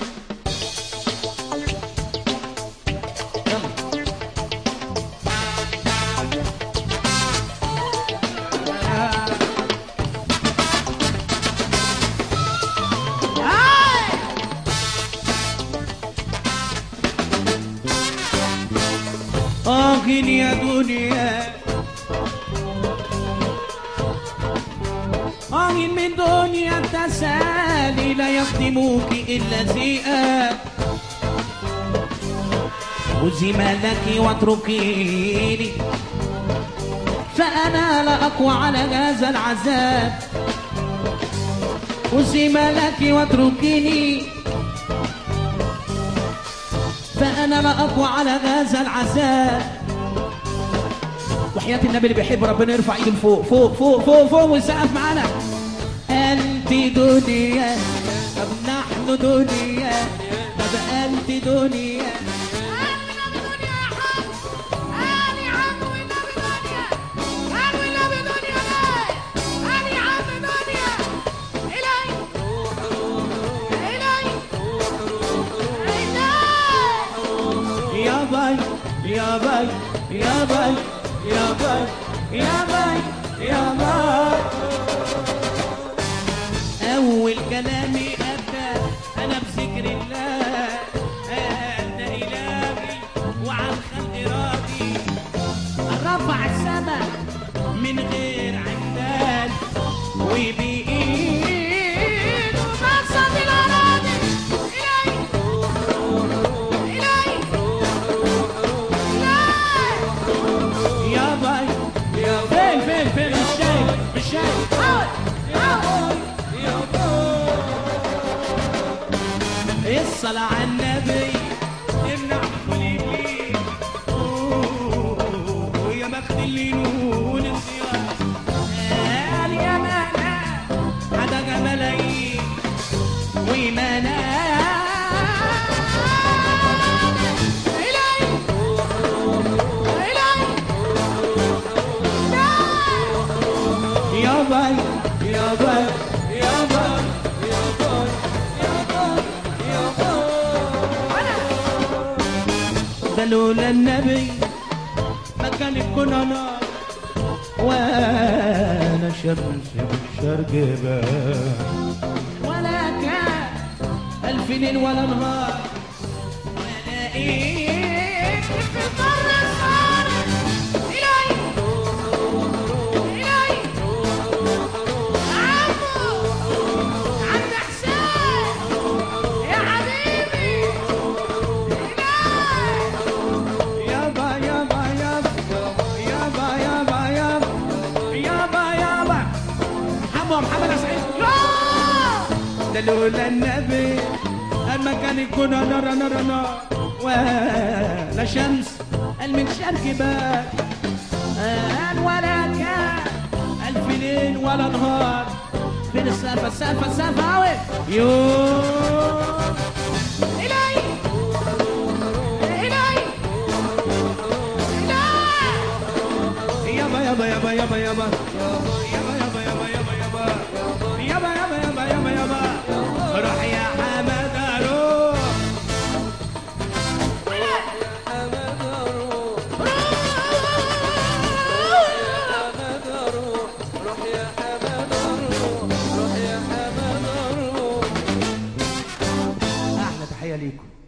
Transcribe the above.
آه يا دنيا آه من دنيا التسالي لا يخدموك إلا زيئة خذي مالك واتركيني فأنا لا أقوى على هذا العذاب خذي مالك واتركيني فأنا لا أقوى على هذا العذاب وحياة النبي اللي بيحب ربنا يرفع ايده لفوق فوق فوق فوق فوق ويسقف معانا أنت دنيا طب نحن دنيا طب أنت دنيا يا باي يا باي يا باي يا باي يا باي يا باي أول كلامي أبدأ أنا بذكر الله أن إلهي وعن خلق راضي رفع السماء من غير عمدان وبإيد مقصد الأراضي يا باي يا فين فين فين مش شايف مش شايف الصلاة على النبي امنع كل إبليس أوه، يا بخت اللي نون الصيام قال يا مانا حدا ملايين ومانا يا باي يا باي يا باي يا باي يا باي يا باي ده لولا النبي ما كان يكون انا وانا شمس بالشرق بان ولا كان الف ليل ولا نهار ولا ايه في البر الصارم يابا يابا يابا يابا يابا يابا يابا يابا محمد محمد سعيد ده لولا النبي ما كان يكون نار نار نار ولا شمس المنشار جبال قال ولا كان ألف ليل ولا نهار فين السالفة السالفة السالفة أوي يوم يابا يابا يابا يابا يابا يابا يابا يابا يابا يابا يابا يابا يابا يابا يابا روح يا حمد روح احلى تحيه ليكم